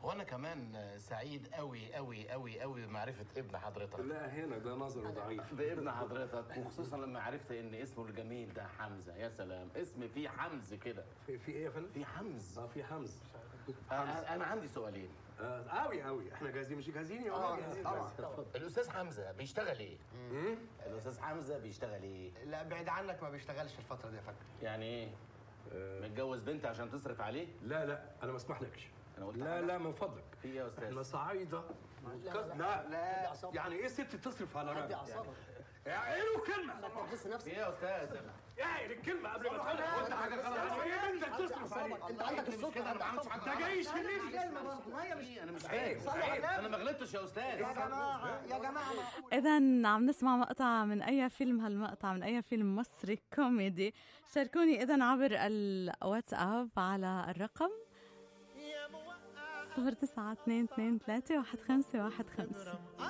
وانا كمان آه، سعيد قوي قوي قوي قوي بمعرفه ابن حضرتك لا هنا ده نظره ضعيف بابن حضرتك وخصوصا لما عرفت ان اسمه الجميل ده حمزه يا سلام اسم فيه حمز كده في, في ايه يا فندم؟ في حمز اه في حمز انا أنا عندي سؤالين آه، قوي قوي احنا جاهزين مش جاهزين يا ولد جاهزين طبعا الاستاذ حمزه بيشتغل ايه الاستاذ حمزه بيشتغل ايه لا بعيد عنك ما بيشتغلش الفتره دي يا فندم يعني ايه متجوز بنت عشان تصرف عليه لا لا انا ما اسمحلكش أنا قلت لا حاجة؟ لا من فضلك في إيه يا أستاذ؟ احنا صعايده لا لا, لا يعني ايه ست تصرف على هدي راجل اعصابك يعني ايه له كلمه تحس في نفسك ايه يا استاذ يعني الكلمه قبل ما تقولها قلت حاجه غلط يعني ايه انت تصرف عليه انت عندك الصوت كده انا ما عملتش حاجه ده جاي يشيلني هي مش انا مش فاهم انا ما غلطتش يا استاذ يا جماعه يا جماعه معقول إذا عم نسمع مقطع من أي فيلم هالمقطع من أي فيلم مصري كوميدي شاركوني إذا عبر الواتساب على الرقم صفر تسعة اثنين اثنين ثلاثة واحد خمسة واحد خمسة